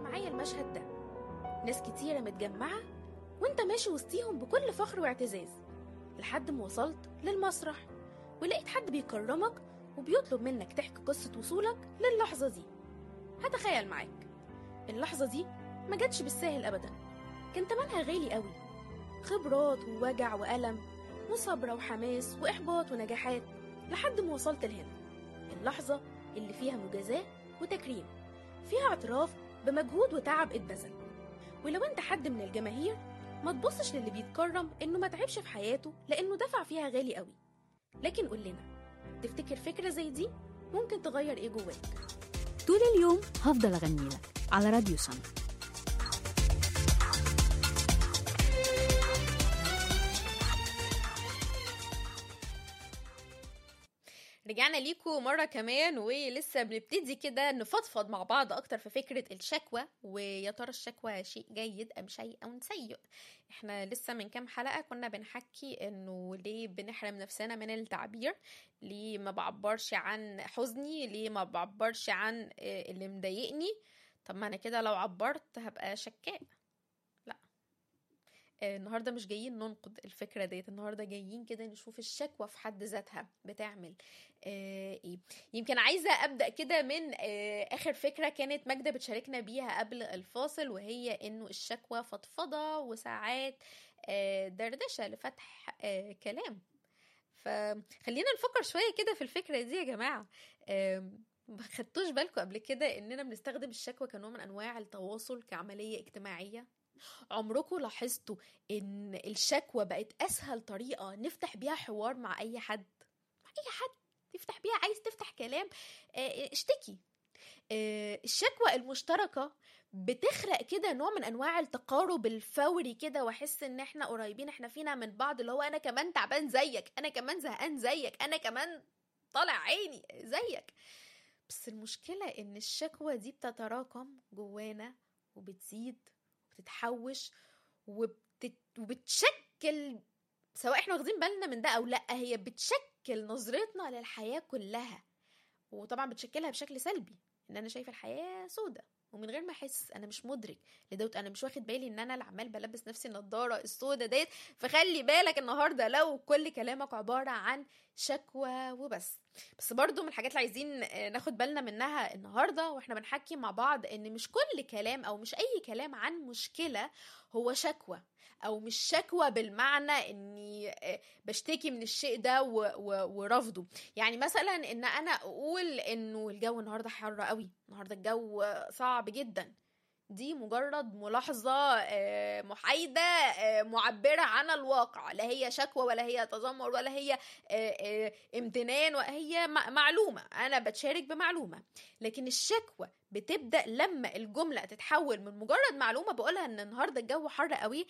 معايا المشهد ده ناس كتيرة متجمعة وانت ماشي وسطيهم بكل فخر واعتزاز لحد ما وصلت للمسرح ولقيت حد بيكرمك وبيطلب منك تحكي قصة وصولك للحظة دي هتخيل معاك اللحظة دي ما جاتش بالساهل أبدا كان تمنها غالي قوي خبرات ووجع وألم وصبر وحماس وإحباط ونجاحات لحد ما وصلت لهنا اللحظة اللي فيها مجازاة وتكريم فيها اعتراف بمجهود وتعب اتبذل ولو انت حد من الجماهير ما تبصش للي بيتكرم انه ما تعبش في حياته لانه دفع فيها غالي قوي لكن قول لنا تفتكر فكرة زي دي ممكن تغير ايه جواك طول اليوم هفضل أغني لك على راديو سما رجعنا ليكم مرة كمان ولسه بنبتدي كده نفضفض مع بعض أكتر في فكرة الشكوى ويا ترى الشكوى شيء جيد أم شيء أو سيء احنا لسه من كام حلقة كنا بنحكي انه ليه بنحرم نفسنا من التعبير ليه ما بعبرش عن حزني ليه ما بعبرش عن آه، اللي مضايقني طب ما انا كده لو عبرت هبقى شكاء لا آه، النهارده مش جايين ننقد الفكره ديت النهارده جايين كده نشوف الشكوى في حد ذاتها بتعمل آه، ايه يمكن عايزه ابدا كده من آه، اخر فكره كانت ماجده بتشاركنا بيها قبل الفاصل وهي انه الشكوى فضفضه وساعات آه، دردشه لفتح آه، كلام فخلينا نفكر شويه كده في الفكره دي يا جماعه آم، ما خدتوش بالكم قبل كده اننا بنستخدم الشكوى كنوع من انواع التواصل كعمليه اجتماعيه عمركم لاحظتوا ان الشكوى بقت اسهل طريقه نفتح بيها حوار مع اي حد مع اي حد تفتح بيها عايز تفتح كلام آه، اشتكي آه، الشكوى المشتركة بتخلق كده نوع من انواع التقارب الفوري كده واحس ان احنا قريبين احنا فينا من بعض اللي هو انا كمان تعبان زيك انا كمان زهقان زيك انا كمان طالع عيني زيك بس المشكلة ان الشكوى دي بتتراكم جوانا وبتزيد وبتتحوش وبتت... وبتشكل سواء احنا واخدين بالنا من ده او لا هي بتشكل نظرتنا للحياة كلها وطبعا بتشكلها بشكل سلبي ان انا شايفه الحياه سودة ومن غير ما احس انا مش مدرك لدوت انا مش واخد بالي ان انا اللي عمال بلبس نفسي النضاره السودة ديت فخلي بالك النهارده لو كل كلامك عباره عن شكوى وبس بس برضو من الحاجات اللي عايزين آه، ناخد بالنا منها النهارده واحنا بنحكي مع بعض ان مش كل كلام او مش اي كلام عن مشكله هو شكوى او مش شكوى بالمعنى اني آه، بشتكي من الشيء ده و- و- ورفضه يعني مثلا ان انا اقول انه الجو النهارده حر قوي النهارده الجو صعب جدا دي مجرد ملاحظة آه، محايدة آه، معبرة عن الواقع لا هي شكوى ولا هي تذمر ولا هي آه، آه، امتنان وهي م- معلومة أنا بتشارك بمعلومة لكن الشكوى بتبدأ لما الجملة تتحول من مجرد معلومة بقولها إن النهاردة الجو حر قوي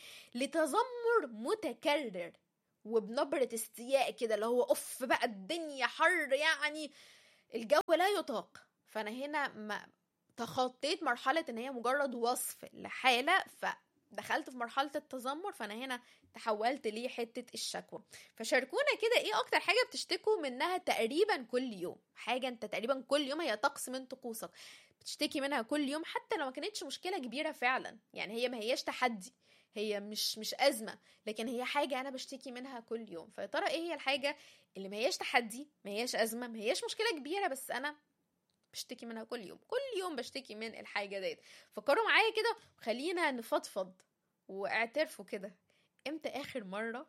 لتذمر متكرر وبنبرة استياء كده اللي هو اوف بقى الدنيا حر يعني الجو لا يطاق فانا هنا ما تخطيت مرحلة ان هي مجرد وصف لحالة فدخلت في مرحلة التذمر فانا هنا تحولت ليه حتة الشكوى فشاركونا كده ايه اكتر حاجة بتشتكوا منها تقريبا كل يوم حاجة انت تقريبا كل يوم هي طقس من طقوسك بتشتكي منها كل يوم حتى لو ما كانتش مشكلة كبيرة فعلا يعني هي ما هياش تحدي هي مش مش أزمة لكن هي حاجة أنا بشتكي منها كل يوم فيا ترى إيه هي الحاجة اللي ما هياش تحدي ما هياش أزمة ما هياش مشكلة كبيرة بس أنا بشتكي منها كل يوم كل يوم بشتكي من الحاجة ديت فكروا معايا كده وخلينا نفضفض واعترفوا كده امتى آخر مرة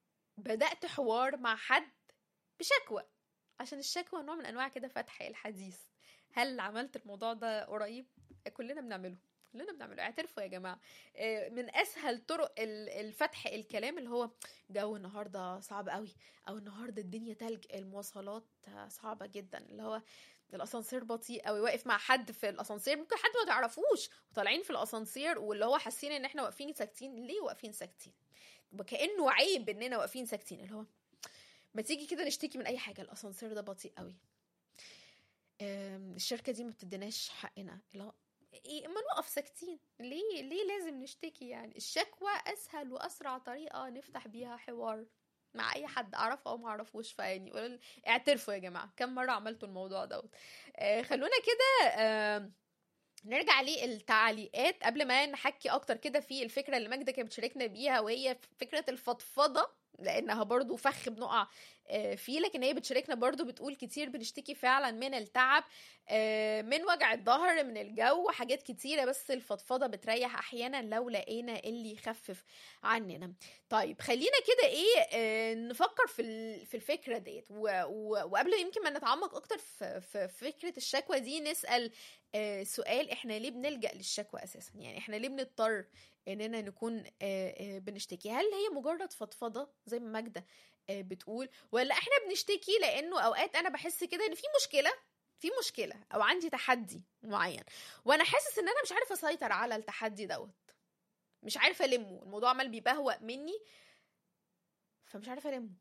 بدأت حوار مع حد بشكوى عشان الشكوى نوع من أنواع كده فتح الحديث هل عملت الموضوع ده قريب كلنا بنعمله كلنا بنعمله اعترفوا يا جماعه آه، من اسهل طرق ال- الفتح الكلام اللي هو جو النهارده صعب قوي او النهارده الدنيا تلج المواصلات آه، صعبه جدا اللي هو الاسانسير بطيء قوي واقف مع حد في الاسانسير ممكن حد ما تعرفوش وطالعين في الاسانسير واللي هو حاسين ان احنا واقفين ساكتين ليه واقفين ساكتين وكانه عيب اننا واقفين ساكتين اللي هو ما تيجي كده نشتكي من اي حاجه الاسانسير ده بطيء قوي آم، الشركه دي ما بتديناش حقنا اللي هو ايه اما نقف ساكتين ليه ليه لازم نشتكي يعني الشكوى اسهل واسرع طريقه نفتح بيها حوار مع اي حد اعرفه او ما اعرفوش فيعني قولوا لي- اعترفوا يا جماعه كم مره عملتوا الموضوع دوت آه خلونا كده آه نرجع للتعليقات قبل ما نحكي اكتر كده في الفكره اللي ماجده كانت بتشاركنا بيها وهي فكره الفضفضه لانها برضو فخ بنقع آه، فيه لكن هي بتشاركنا برضو بتقول كتير بنشتكي فعلا من التعب آه، من وجع الظهر من الجو حاجات كتيرة بس الفضفضة بتريح أحيانا لو لقينا اللي يخفف عننا طيب خلينا كده إيه آه، نفكر في ال- في الفكرة ديت و- و- وقبل يمكن ما نتعمق أكتر في في فكرة الشكوى دي نسأل آه، سؤال إحنا ليه بنلجأ للشكوى أساسا يعني إحنا ليه بنضطر إننا نكون آه، آه، بنشتكي هل هي مجرد فضفضة زي ما ماجدة آه، بتقول ولا احنا بنشتكي لانه اوقات انا بحس كده ان في مشكله في مشكله او عندي تحدي معين وانا حاسس ان انا مش عارفه اسيطر على التحدي دوت مش عارفه المه الموضوع عمال بيبهوأ مني فمش عارفه المه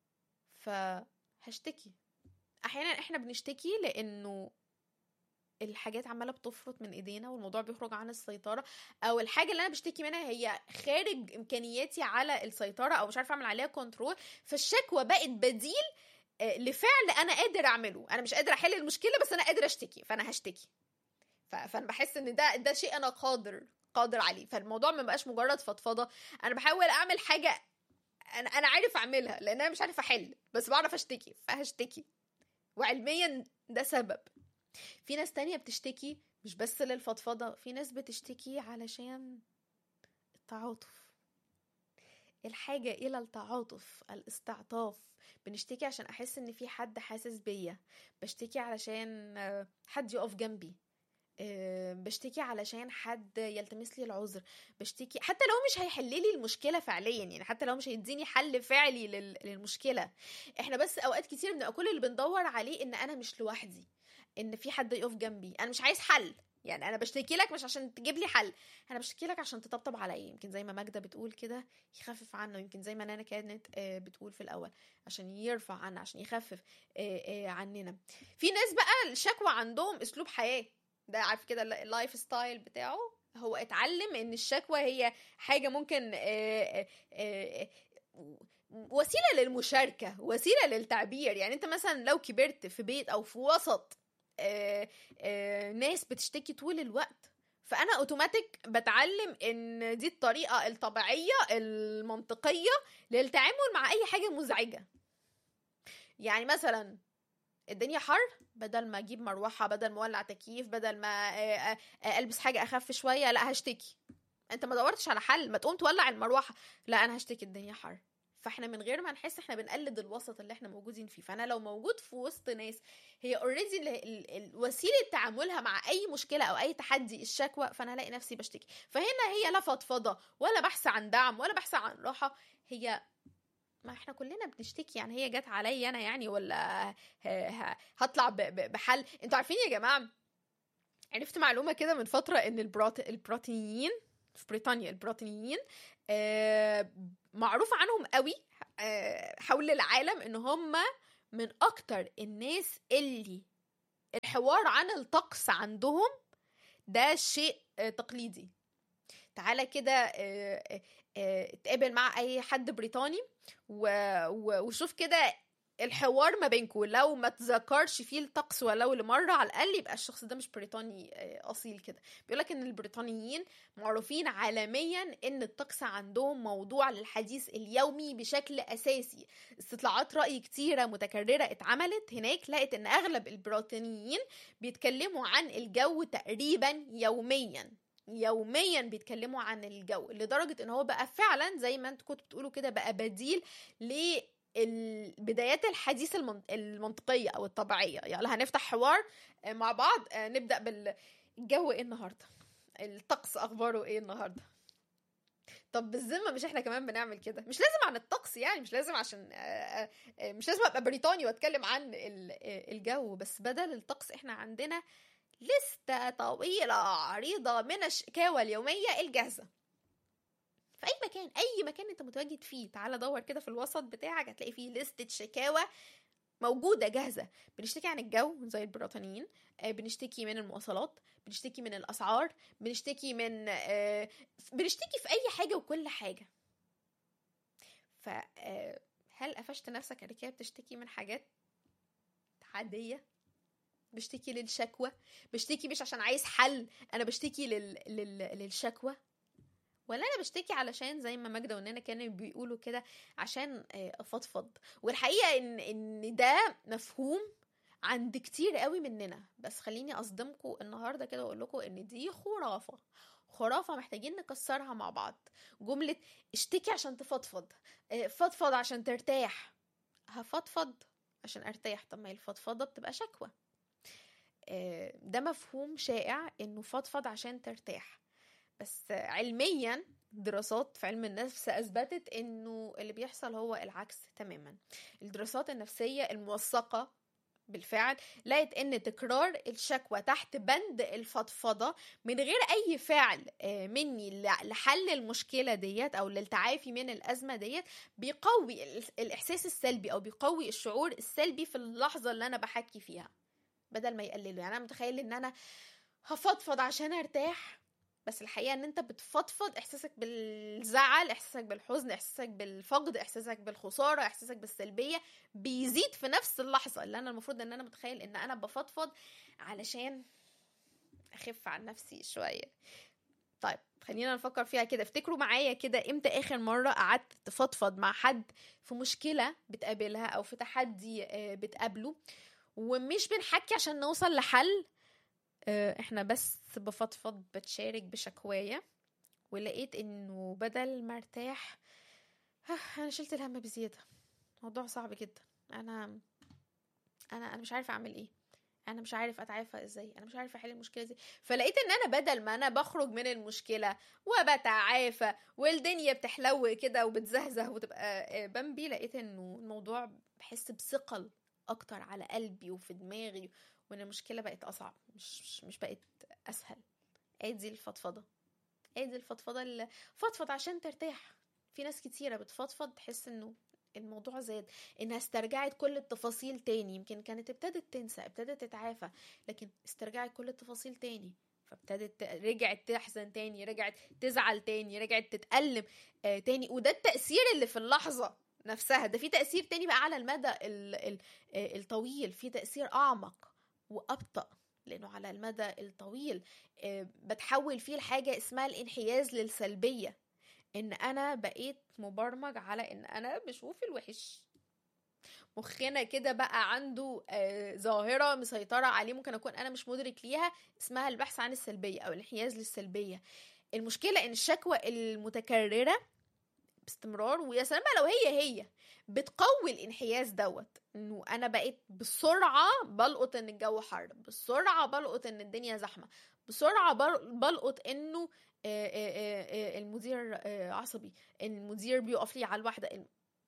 فهشتكي احيانا احنا بنشتكي لانه الحاجات عماله بتفرط من ايدينا والموضوع بيخرج عن السيطره او الحاجه اللي انا بشتكي منها هي خارج امكانياتي على السيطره او مش عارفه اعمل عليها كنترول فالشكوى بقت بديل آه، لفعل انا قادر اعمله انا مش قادر احل المشكله بس انا قادر اشتكي فانا هشتكي ف- فانا بحس ان ده ده شيء انا قادر قادر عليه فالموضوع ما بقاش مجرد فضفضه انا بحاول اعمل حاجه انا انا عارف اعملها لان انا مش عارف احل بس بعرف اشتكي فهشتكي وعلميا ده سبب في ناس تانية بتشتكي مش بس للفضفضة في ناس بتشتكي علشان التعاطف الحاجة إلى التعاطف الاستعطاف بنشتكي عشان أحس إن في حد حاسس بيا بشتكي علشان آه، حد يقف جنبي آه، بشتكي علشان حد يلتمس لي العذر بشتكي حتى لو مش هيحل لي المشكله فعليا يعني حتى لو مش هيديني حل فعلي لل- للمشكله احنا بس اوقات كتير بنبقى كل اللي بندور عليه ان انا مش لوحدي ان في حد يقف جنبي انا مش عايز حل يعني انا بشتكي لك مش عشان تجيب لي حل انا بشتكي لك عشان تطبطب عليا يمكن زي ما ماجده بتقول كده يخفف عنه يمكن زي ما انا كانت آه، بتقول في الاول عشان يرفع عنا عشان يخفف آه، آه، عننا في ناس بقى الشكوى عندهم اسلوب حياه ده عارف كده الل- اللايف ستايل بتاعه هو اتعلم ان الشكوى هي حاجه ممكن آه، آه، آه، وسيله للمشاركه وسيله للتعبير يعني انت مثلا لو كبرت في بيت او في وسط آه، آه، ناس بتشتكي طول الوقت فانا اوتوماتيك بتعلم ان دي الطريقه الطبيعيه المنطقيه للتعامل مع اي حاجه مزعجه يعني مثلا الدنيا حر بدل ما اجيب مروحه بدل ما اولع تكييف بدل ما آه، آه، آه، البس حاجه اخف شويه لا هشتكي انت ما دورتش على حل ما تقوم تولع المروحه لا انا هشتكي الدنيا حر فاحنا من غير ما نحس احنا بنقلد الوسط اللي احنا موجودين فيه فانا لو موجود في وسط ناس هي اوريدي وسيله تعاملها مع اي مشكله او اي تحدي الشكوى فانا هلاقي نفسي بشتكي فهنا هي لا فضفضه ولا بحث عن دعم ولا بحث عن راحه هي ما احنا كلنا بنشتكي يعني هي جت عليا انا يعني ولا ه- ه- هطلع ب- ب- بحل انتوا عارفين يا جماعه عرفت معلومه كده من فتره ان البروت... البروتينيين في بريطانيا البروتينيين آه معروف عنهم قوي آه حول العالم ان هم من اكتر الناس اللي الحوار عن الطقس عندهم ده شيء آه تقليدي تعالى كده آه، آه، آه، اتقابل مع اي حد بريطاني و- و- وشوف كده الحوار ما بينكم لو ما تذكرش فيه الطقس ولو لمرة على الأقل يبقى الشخص ده مش بريطاني آه، أصيل كده بيقولك إن البريطانيين معروفين عالميا إن الطقس عندهم موضوع للحديث اليومي بشكل أساسي استطلاعات رأي كتيرة متكررة اتعملت هناك لقت إن أغلب البريطانيين بيتكلموا عن الجو تقريبا يوميا يوميا بيتكلموا عن الجو لدرجة ان هو بقى فعلا زي ما انتوا كنتوا بتقولوا كده بقى بديل لبدايات الحديث المن- المنطقية او الطبيعية يلا هنفتح حوار آه، مع بعض آه، نبدأ بالجو ايه النهاردة الطقس اخباره ايه النهاردة طب بالذمة مش احنا كمان بنعمل كده مش لازم عن الطقس يعني مش لازم عشان آه، آه، آه، مش لازم ابقى بريطاني واتكلم عن ال- آه، الجو بس بدل الطقس احنا عندنا لستة طويلة عريضة من الشكاوى اليومية الجاهزة في أي مكان أي مكان أنت متواجد فيه تعال دور كده في الوسط بتاعك هتلاقي فيه لستة شكاوى موجودة جاهزة بنشتكي عن الجو زي البريطانيين آه، بنشتكي من المواصلات بنشتكي من الأسعار بنشتكي من آه، بنشتكي في أي حاجة وكل حاجة فهل قفشت نفسك قبل كده بتشتكي من حاجات عادية بشتكي للشكوى بشتكي مش عشان عايز حل انا بشتكي لل... لل... للشكوى ولا انا بشتكي علشان زي ما ماجدة واننا كانوا بيقولوا كده عشان آه، افضفض والحقيقه ان ان ده مفهوم عند كتير قوي مننا بس خليني اصدمكم النهارده كده واقول لكم ان دي خرافه خرافه محتاجين نكسرها مع بعض جمله اشتكي عشان تفضفض آه، فضفض عشان ترتاح هفضفض عشان ارتاح طب ما هي الفضفضه بتبقى شكوى آه، ده مفهوم شائع انه فضفض عشان ترتاح بس علميا دراسات في علم النفس اثبتت انه اللي بيحصل هو العكس تماما الدراسات النفسيه الموثقه بالفعل لقت ان تكرار الشكوى تحت بند الفضفضه من غير اي فعل آه، مني ل- لحل المشكله ديت او للتعافي من الازمه ديت بيقوي ال- الاحساس السلبي او بيقوي الشعور السلبي في اللحظه اللي انا بحكي فيها بدل ما يقلله يعني انا متخيل ان انا هفضفض عشان ارتاح بس الحقيقه ان انت بتفضفض احساسك بالزعل احساسك بالحزن احساسك بالفقد احساسك بالخساره احساسك بالسلبيه بيزيد في نفس اللحظه اللي انا المفروض ان انا متخيل ان انا بفضفض علشان اخف عن نفسي شويه طيب خلينا نفكر فيها كده افتكروا معايا كده امتى اخر مره قعدت تفضفض مع حد في مشكله بتقابلها او في تحدي آه، بتقابله ومش بنحكي عشان نوصل لحل آه، احنا بس بفضفض بتشارك بشكوايا ولقيت انه بدل ما ارتاح آه، انا شلت الهم بزياده موضوع صعب جدا انا انا انا مش عارفه اعمل ايه انا مش عارف اتعافى ازاي انا مش عارفه احل المشكله دي فلقيت ان انا بدل ما انا بخرج من المشكله وبتعافى والدنيا بتحلو كده وبتزهزه وتبقى آه، بمبي لقيت انه الموضوع بحس بثقل اكتر على قلبي وفي دماغي وان المشكله بقت اصعب مش مش, مش بقت اسهل ادي الفضفضه ادي الفضفضه اللي فضفض عشان ترتاح في ناس كتيره بتفضفض تحس انه الموضوع زاد انها استرجعت كل التفاصيل تاني يمكن كانت ابتدت تنسى ابتدت تتعافى لكن استرجعت كل التفاصيل تاني فابتدت رجعت تحزن تاني رجعت تزعل تاني رجعت تتألم آه تاني وده التأثير اللي في اللحظة نفسها ده في تأثير تاني بقى على المدى ال ال آه، الطويل في تأثير أعمق وأبطأ لأنه على المدى الطويل آه، بتحول فيه لحاجة اسمها الانحياز للسلبية ان انا بقيت مبرمج على ان انا بشوف الوحش مخنا كده بقى عنده آه، ظاهرة مسيطرة عليه ممكن أكون أنا مش مدرك ليها اسمها البحث عن السلبية أو الانحياز للسلبية المشكلة إن الشكوى المتكررة باستمرار ويا سلام بقى لو هي هي بتقوي الانحياز دوت انه انا بقيت بسرعه بلقط ان الجو حر بسرعه بلقط ان الدنيا زحمه بسرعه بل- بلقط انه آه، آه، آه، آه، المدير آه، عصبي المدير بيقف لي على الواحده الم-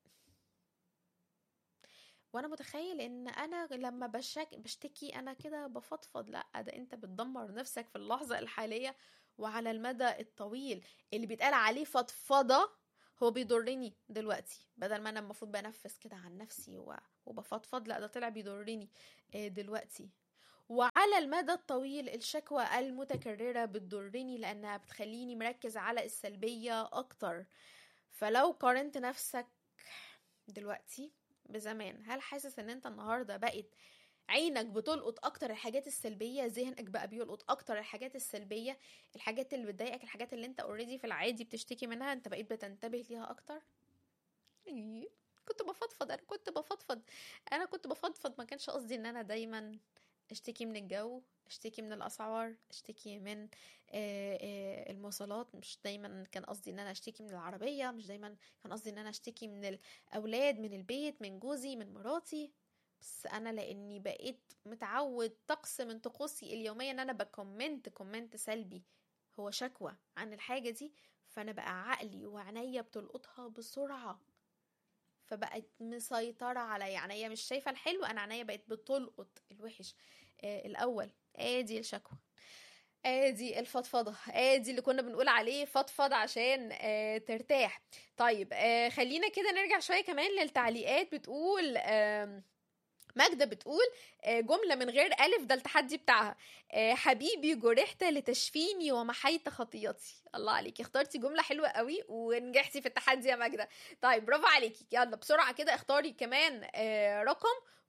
وانا متخيل ان انا لما بشك بشتكي انا كده بفضفض لا ده انت بتدمر نفسك في اللحظه الحاليه وعلى المدى الطويل اللي بيتقال عليه فضفضه هو بيضرني دلوقتي بدل ما انا المفروض بنفس كده عن نفسي و- وبفضفض لا ده طلع بيضرني آه، دلوقتي وعلى المدى الطويل الشكوى المتكررة بتضرني لأنها بتخليني مركز على السلبية أكتر فلو قارنت نفسك دلوقتي بزمان هل حاسس ان انت النهاردة بقت عينك بتلقط اكتر الحاجات السلبية ذهنك بقى بيلقط اكتر الحاجات السلبية الحاجات اللي بتضايقك الحاجات اللي انت اوريدي في العادي بتشتكي منها انت بقيت بتنتبه ليها اكتر إيه، كنت بفضفض انا كنت بفضفض انا كنت بفضفض ما كانش قصدي ان انا دايما اشتكي من الجو اشتكي من الاسعار اشتكي من آه، آه، المواصلات مش دايما كان قصدي ان انا اشتكي من العربيه مش دايما كان قصدي ان انا اشتكي من الاولاد من البيت من جوزي من مراتي بس انا لاني بقيت متعود طقس من طقوسي اليوميه ان انا بكومنت كومنت سلبي هو شكوى عن الحاجه دي فانا بقى عقلي وعينيا بتلقطها بسرعه فبقت مسيطرة عليا عينيا مش شايفة الحلو أنا عينيا بقت بتلقط الوحش آه الأول آدي الشكوى ادي الفضفضه ادي اللي كنا بنقول عليه فضفض عشان آه ترتاح طيب آه خلينا كده نرجع شويه كمان للتعليقات بتقول آم، ماجدة بتقول آه، جملة من غير ألف ده التحدي بتاعها آه، حبيبي جرحت لتشفيني ومحيت خطيتي الله عليكي اخترتي جملة حلوة قوي ونجحتي في التحدي يا ماجدة طيب برافو عليكي يلا بسرعة كده اختاري كمان آه، رقم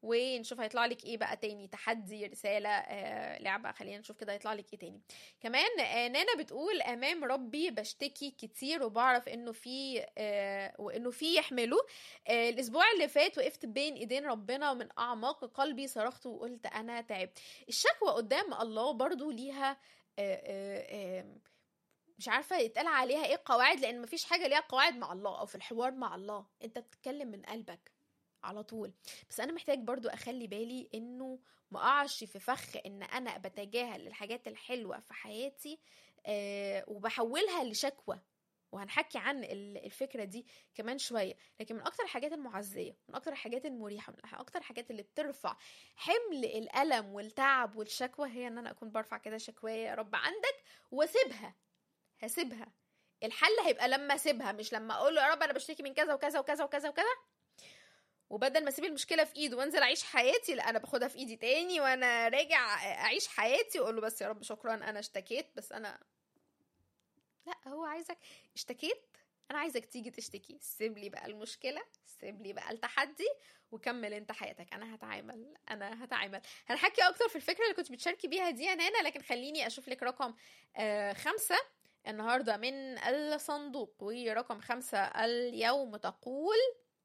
ونشوف هيطلع لك ايه بقى تاني تحدي رساله آه لعبه خلينا نشوف كده هيطلع لك ايه تاني كمان آه نانا بتقول امام ربي بشتكي كتير وبعرف انه في آه وانه في يحمله آه الاسبوع اللي فات وقفت بين ايدين ربنا ومن اعماق قلبي صرخت وقلت انا تعبت الشكوى قدام الله برضو ليها آه آه آه مش عارفه يتقال عليها ايه قواعد لان مفيش حاجه ليها قواعد مع الله او في الحوار مع الله انت بتتكلم من قلبك على طول بس انا محتاج برضو اخلي بالي انه ما اقعش في فخ ان انا بتجاهل الحاجات الحلوه في حياتي آه وبحولها لشكوى وهنحكي عن الفكره دي كمان شويه لكن من اكتر الحاجات المعزيه من اكتر الحاجات المريحه من اكتر الحاجات اللي بترفع حمل الالم والتعب والشكوى هي ان انا اكون برفع كده شكوايه يا رب عندك واسيبها هسيبها الحل هيبقى لما اسيبها مش لما اقول له يا رب انا بشتكي من كذا وكذا وكذا وكذا وكذا وبدل ما اسيب المشكله في ايده وانزل اعيش حياتي لا انا باخدها في ايدي تاني وانا راجع اعيش حياتي واقول له بس يا رب شكرا انا اشتكيت بس انا لا هو عايزك اشتكيت انا عايزك تيجي تشتكي سيب لي بقى المشكله سيب لي بقى التحدي وكمل انت حياتك انا هتعامل انا هتعامل هنحكي اكتر في الفكره اللي كنت بتشاركي بيها دي يا نانا لكن خليني اشوف لك رقم آه خمسة النهارده من الصندوق ورقم خمسة اليوم تقول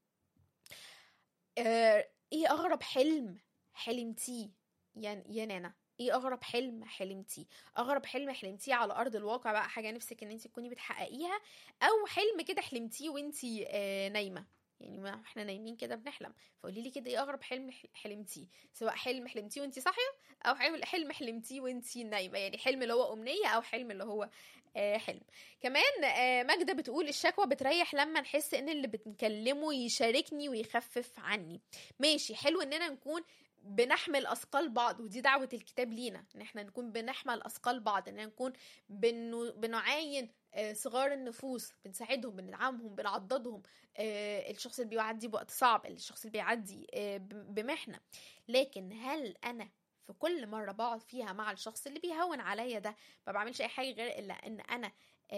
آه ايه اغرب حلم حلمتيه يا يا نانا ايه اغرب حلم حلمتيه اغرب حلم حلمتيه على ارض الواقع بقى حاجه نفسك ان انت تكوني بتحققيها او حلم كده حلمتيه وانت آه نايمه يعني ما احنا نايمين كده بنحلم فقولي لي كده ايه اغرب حلم حلمتيه سواء حلم حلمتيه وانت صاحيه او حلم حلم حلمتيه وانت نايمه يعني حلم اللي هو امنيه او حلم اللي هو آه حلم كمان آه ماجدة بتقول الشكوى بتريح لما نحس ان اللي بنكلمه يشاركني ويخفف عني ماشي حلو اننا نكون بنحمل اثقال بعض ودي دعوه الكتاب لينا ان احنا نكون بنحمل اثقال بعض ان نكون بنو بنعاين صغار النفوس بنساعدهم بندعمهم بنعضدهم الشخص اللي بيعدي بوقت صعب الشخص اللي بيعدي بمحنه لكن هل انا في كل مرة بقعد فيها مع الشخص اللي بيهون عليا ده ما بعملش أي حاجة غير إلا إن أنا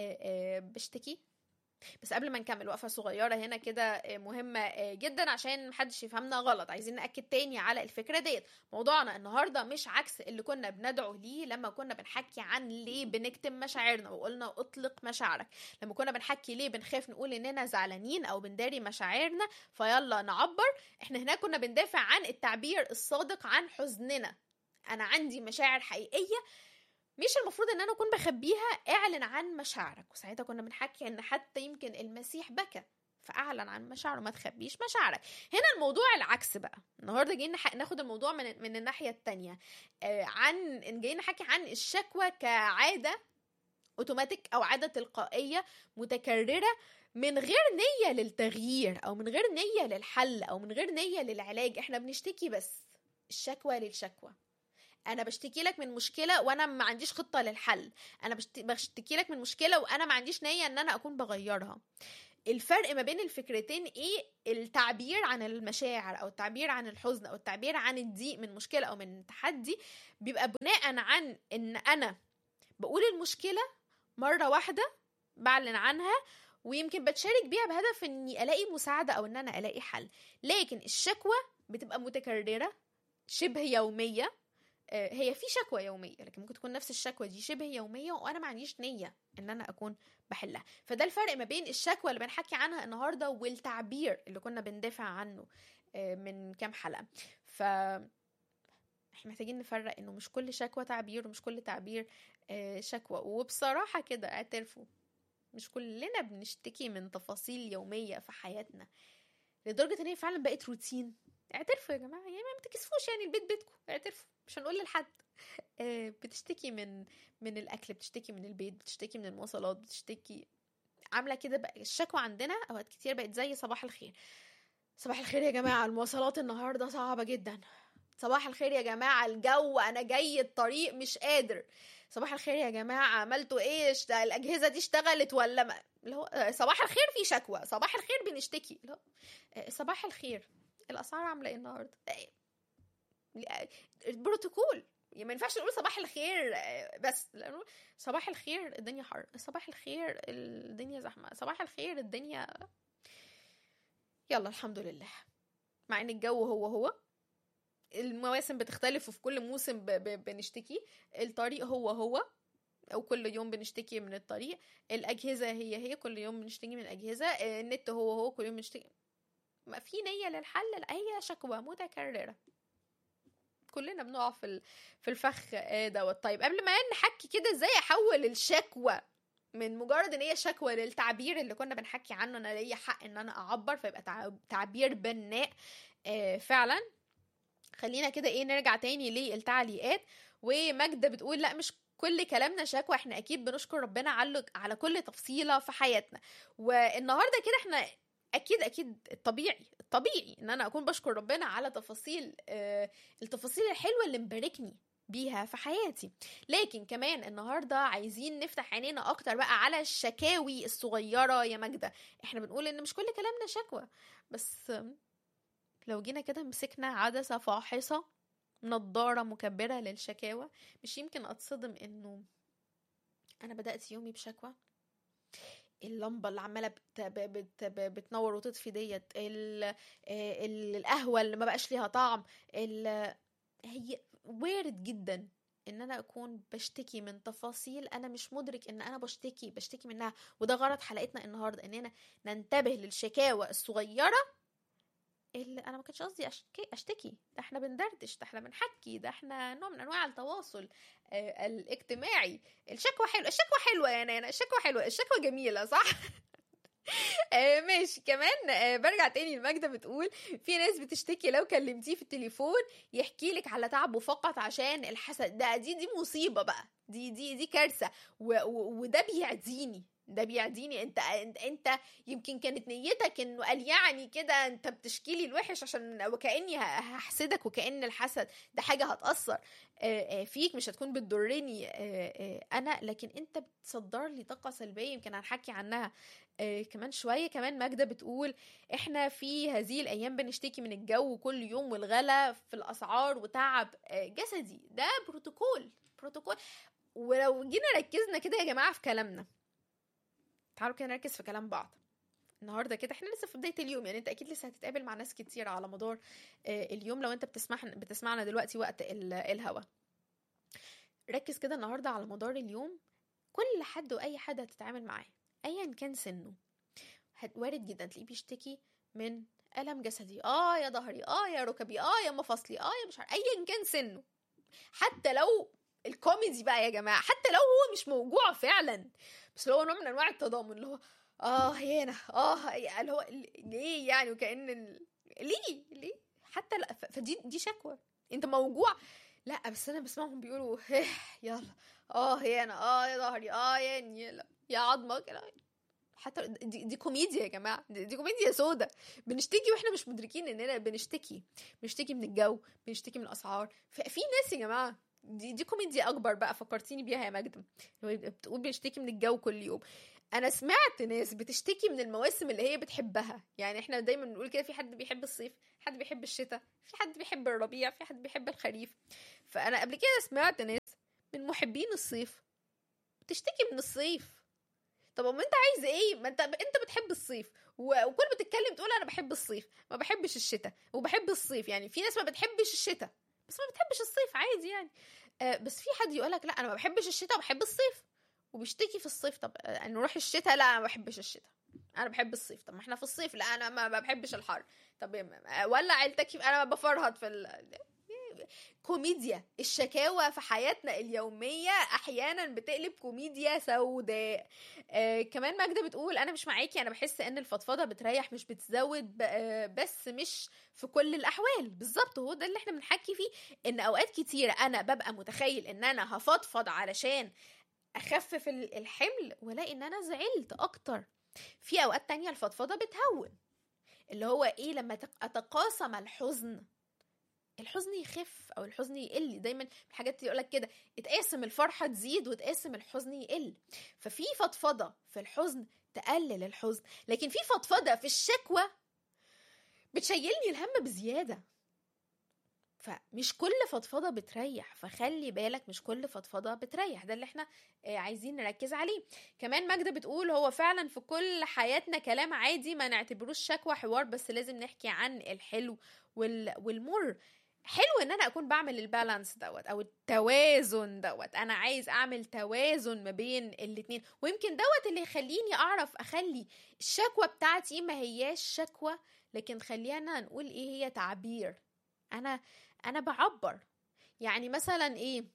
بشتكي بس قبل ما نكمل وقفه صغيره هنا كده مهمه جدا عشان محدش يفهمنا غلط عايزين ناكد تاني على الفكره ديت موضوعنا النهارده مش عكس اللي كنا بندعو ليه لما كنا بنحكي عن ليه بنكتم مشاعرنا وقلنا اطلق مشاعرك لما كنا بنحكي ليه بنخاف نقول اننا زعلانين او بنداري مشاعرنا فيلا نعبر احنا هنا كنا بندافع عن التعبير الصادق عن حزننا انا عندي مشاعر حقيقيه مش المفروض ان انا اكون بخبيها اعلن عن مشاعرك وساعتها كنا بنحكي ان حتى يمكن المسيح بكى فاعلن عن مشاعره ما تخبيش مشاعرك هنا الموضوع العكس بقى النهارده جايين ناخد الموضوع من من الناحيه التانية آه عن جايين نحكي عن الشكوى كعاده اوتوماتيك او عاده تلقائيه متكرره من غير نيه للتغيير او من غير نيه للحل او من غير نيه للعلاج احنا بنشتكي بس الشكوى للشكوى انا بشتكي لك من مشكله وانا ما عنديش خطه للحل انا بشتكي لك من مشكله وانا ما عنديش نيه ان انا اكون بغيرها الفرق ما بين الفكرتين ايه التعبير عن المشاعر او التعبير عن الحزن او التعبير عن الضيق من مشكله او من تحدي بيبقى بناء عن ان انا بقول المشكله مره واحده بعلن عنها ويمكن بتشارك بيها بهدف اني الاقي مساعده او ان انا الاقي حل لكن الشكوى بتبقى متكرره شبه يوميه هي في شكوى يوميه لكن ممكن تكون نفس الشكوى دي شبه يوميه وانا ما عنديش نيه ان انا اكون بحلها فده الفرق ما بين الشكوى اللي بنحكي عنها النهارده والتعبير اللي كنا بندافع عنه من كام حلقه ف احنا محتاجين نفرق انه مش كل شكوى تعبير ومش كل تعبير شكوى وبصراحه كده اعترفوا مش كلنا بنشتكي من تفاصيل يوميه في حياتنا لدرجه ان هي فعلا بقت روتين اعترفوا يا جماعه يعني ما تكسفوش يعني البيت بيتكم اعترفوا مش هنقول لحد بتشتكي من من الاكل بتشتكي من البيت بتشتكي من المواصلات بتشتكي عامله كده بقى الشكوى عندنا اوقات كتير بقت زي صباح الخير صباح الخير يا جماعه المواصلات النهارده صعبه جدا صباح الخير يا جماعه الجو انا جاي الطريق مش قادر صباح الخير يا جماعه عملتوا ايه الاجهزه دي اشتغلت ولا ما اللي هو صباح الخير في شكوى صباح الخير بنشتكي اللي هو صباح الخير الاسعار عامله ايه النهارده البروتوكول يعني ما ينفعش نقول صباح الخير بس لانه صباح الخير الدنيا حر صباح الخير الدنيا زحمه صباح الخير الدنيا يلا الحمد لله مع ان الجو هو هو المواسم بتختلف وفي كل موسم ب... ب... بنشتكي الطريق هو هو او كل يوم بنشتكي من الطريق الاجهزه هي هي كل يوم بنشتكي من الاجهزه النت هو هو كل يوم بنشتكي ما في نيه للحل لا هي شكوى متكرره كلنا بنقع في ال- في الفخ آه، دوت طيب قبل ما نحكي كده ازاي احول الشكوى من مجرد ان هي شكوى للتعبير اللي كنا بنحكي عنه انا ليا حق ان انا اعبر فيبقى تع- تعبير بناء آه، فعلا خلينا كده ايه نرجع تاني للتعليقات وماجدة بتقول لا مش كل كلامنا شكوى احنا اكيد بنشكر ربنا على على كل تفصيله في حياتنا والنهارده كده احنا اكيد اكيد الطبيعي الطبيعي ان انا اكون بشكر ربنا على تفاصيل آه التفاصيل الحلوه اللي مباركني بيها في حياتي لكن كمان النهارده عايزين نفتح عينينا اكتر بقى على الشكاوي الصغيره يا ماجده احنا بنقول ان مش كل كلامنا شكوى بس آم، لو جينا كده مسكنا عدسه فاحصه نضاره مكبره للشكاوى مش يمكن اتصدم انه انا بدات يومي بشكوى اللمبه اللي عماله بت... بت... بت... بتنور وتطفي ديت ال... آه، ال- القهوه اللي ما بقاش ليها طعم ال... هي وارد جدا ان انا اكون بشتكي من تفاصيل انا مش مدرك ان انا بشتكي بشتكي منها وده غرض حلقتنا النهارده اننا ننتبه للشكاوى الصغيره اللي انا ما كانش قصدي اشتكي اشتكي ده احنا بندردش ده احنا بنحكي ده احنا نوع من انواع التواصل آه الاجتماعي الشكوى حلوه الشكوى حلوه يا نانا الشكوى حلوه الشكوى جميله صح آه ماشي كمان آه برجع تاني لماجدة بتقول في ناس بتشتكي لو كلمتيه في التليفون يحكي لك على تعبه فقط عشان الحسد ده دي دي مصيبة بقى دي دي دي كارثة و- و- وده بيعديني ده بيعديني انت انت, انت يمكن كانت نيتك انه قال يعني كده انت بتشكي لي الوحش عشان وكاني ه- هحسدك وكان الحسد ده حاجه هتاثر آه، آه، فيك مش هتكون بتضرني آه، آه، انا لكن انت بتصدر لي طاقه سلبيه يمكن هنحكي عنها آه، كمان شويه كمان ماجده بتقول احنا في هذه الايام بنشتكي من الجو كل يوم والغلا في الاسعار وتعب آه، جسدي ده بروتوكول بروتوكول ولو جينا ركزنا كده يا جماعه في كلامنا تعالوا كده نركز في كلام بعض النهارده كده احنا لسه في بدايه اليوم يعني انت اكيد لسه هتتقابل مع ناس كتير على مدار آه، اليوم لو انت بتسمع بتسمعنا دلوقتي وقت ال- الهوا ركز كده النهارده على مدار اليوم كل حد واي حد هتتعامل معاه ايا كان سنه هت- وارد جدا تلاقيه بيشتكي من الم جسدي اه يا ظهري اه يا ركبي اه يا مفاصلي اه يا مش عارف ايا كان سنه حتى لو الكوميدي بقى يا جماعه حتى لو هو مش موجوع فعلا بس اللي هو نوع من انواع التضامن اللي هو اه هنا اه اللي هو ليه يعني وكأن ال... ليه ليه حتى لا ف- فدي دي شكوى انت موجوع لا بس انا بسمعهم بيقولوا "إيه، يلا اه هنا اه يا ظهري اه يعني يلا يا عظمك لا. حتى دي, دي كوميديا يا جماعه دي, دي كوميديا سودا بنشتكي واحنا مش مدركين اننا بنشتكي بنشتكي من الجو بنشتكي من الاسعار ف- في ناس يا جماعه دي دي كوميديا اكبر بقى فكرتيني بيها يا ماجدة هو بتقول بنشتكي من الجو كل يوم انا سمعت ناس بتشتكي من المواسم اللي هي بتحبها يعني احنا دايما بنقول كده في حد بيحب الصيف حد بيحب الشتاء في حد بيحب الربيع في حد بيحب الخريف فانا قبل كده سمعت ناس من محبين الصيف بتشتكي من الصيف طب ما انت عايز ايه ما انت انت بتحب الصيف و- وكل ما تتكلم تقول انا بحب الصيف ما بحبش الشتاء وبحب الصيف يعني في ناس ما بتحبش الشتاء بس ما بتحبش الصيف عادي يعني آه بس في حد يقولك لا انا ما بحبش الشتاء وبحب الصيف وبيشتكي في الصيف طب آه، نروح الشتاء لا انا ما بحبش الشتاء انا بحب الصيف طب ما احنا في الصيف لا انا ما ما بحبش الحر طب آه، ولا عيلتك يبقى انا بفرهد في ال... كوميديا الشكاوى في حياتنا اليومية أحيانا بتقلب كوميديا سوداء آه كمان ماجدة بتقول أنا مش معاكي أنا بحس إن الفضفضة بتريح مش بتزود ب- آه، بس مش في كل الأحوال بالظبط هو ده اللي احنا بنحكي فيه إن أوقات كتيرة أنا ببقى متخيل إن أنا هفضفض علشان اخفف ال- الحمل والاقي ان انا زعلت اكتر في اوقات تانية الفضفضة بتهون اللي هو ايه لما تق- اتقاسم الحزن الحزن يخف او الحزن يقل دايما الحاجات اللي يقولك كده اتقاسم الفرحة تزيد وتقاسم الحزن يقل ففي فضفضة في الحزن تقلل الحزن لكن في فضفضة في الشكوى بتشيلني الهم بزيادة فمش كل فضفضه بتريح فخلي بالك مش كل فضفضه بتريح ده اللي احنا آه، عايزين نركز عليه كمان ماجدة بتقول هو فعلا في كل حياتنا كلام عادي ما نعتبروش شكوى حوار بس لازم نحكي عن الحلو وال... والمر حلو ان انا اكون بعمل البالانس دوت او التوازن دوت انا عايز اعمل توازن ما بين الاتنين ويمكن دوت اللي يخليني اعرف اخلي الشكوى بتاعتي ما هياش شكوى لكن خلينا نقول ايه هي تعبير انا انا بعبر يعني مثلا ايه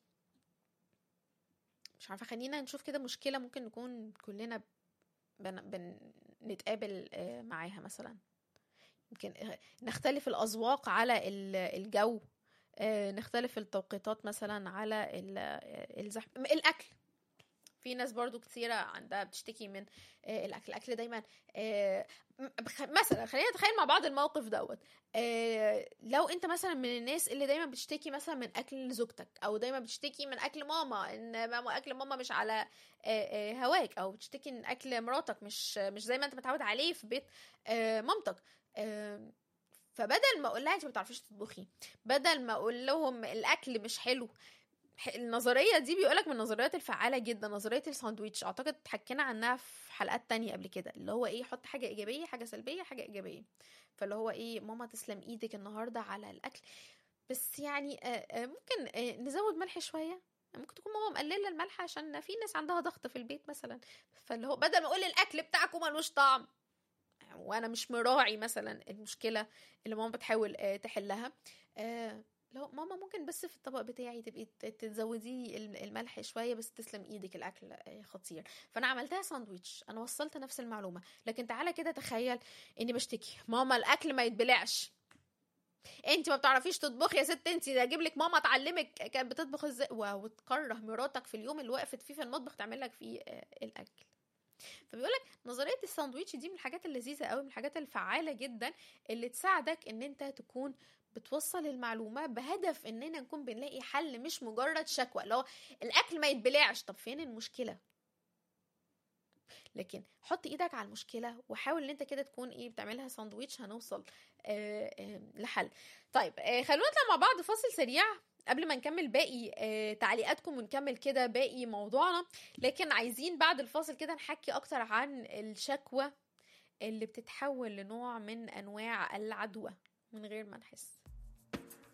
مش عارفه خلينا نشوف كده مشكله ممكن نكون كلنا بن... بنتقابل آه، معاها مثلا يمكن آه، نختلف الأذواق على ال- الجو آه، نختلف التوقيتات مثلا على ال- آه، الزحمة الأكل في ناس برضو كتيرة عندها بتشتكي من آه، الأكل الأكل دايما آه، م- بخ- مثلا خلينا نتخيل مع بعض الموقف دوت آه، لو انت مثلا من الناس اللي دايما بتشتكي مثلا من اكل زوجتك او دايما بتشتكي من اكل ماما ان ماما اكل ماما مش على آه، آه، هواك او بتشتكي ان اكل مراتك مش مش زي ما انت متعود عليه في بيت آه، مامتك آه، فبدل ما اقول لها انت ما بتعرفيش تطبخي بدل ما اقول لهم الاكل مش حلو ح- النظريه دي بيقولك من النظريات الفعاله جدا نظريه الساندويتش اعتقد حكينا عنها في حلقات تانية قبل كده اللي هو ايه حط حاجه ايجابيه حاجه سلبيه حاجه ايجابيه فاللي هو ايه ماما تسلم ايدك النهارده على الاكل بس يعني آه، آه، ممكن آه، نزود ملح شويه ممكن تكون ماما مقلله الملح عشان في ناس عندها ضغط في البيت مثلا فاللي هو بدل ما اقول الاكل بتاعكم ملوش طعم وانا مش مراعي مثلا المشكله اللي ماما بتحاول آه، تحلها آه، لو ماما ممكن بس في الطبق بتاعي تبقي ت- تزودي الم- الملح شويه بس تسلم ايدك الاكل آه، خطير فانا عملتها ساندويتش انا وصلت نفس المعلومه لكن تعالى كده تخيل اني بشتكي ماما الاكل ما يتبلعش انت ما بتعرفيش تطبخي يا ست انت اجيب لك ماما تعلمك كانت بتطبخ ازاي و- وتكره مراتك في اليوم اللي وقفت فيه في المطبخ تعمل لك فيه آه، الاكل فبيقول لك نظريه الساندويتش دي من الحاجات اللذيذه قوي من الحاجات الفعاله جدا اللي تساعدك ان انت تكون بتوصل المعلومه بهدف اننا نكون بنلاقي حل مش مجرد شكوى لو الاكل ما يتبلعش طب فين المشكله لكن حط ايدك على المشكله وحاول ان انت كده تكون ايه بتعملها ساندويتش هنوصل آه آه لحل طيب آه خلونا نطلع مع بعض فاصل سريع قبل ما نكمل باقي آه تعليقاتكم ونكمل كده باقي موضوعنا لكن عايزين بعد الفاصل كده نحكي اكتر عن الشكوى اللي بتتحول لنوع من انواع العدوى من غير ما نحس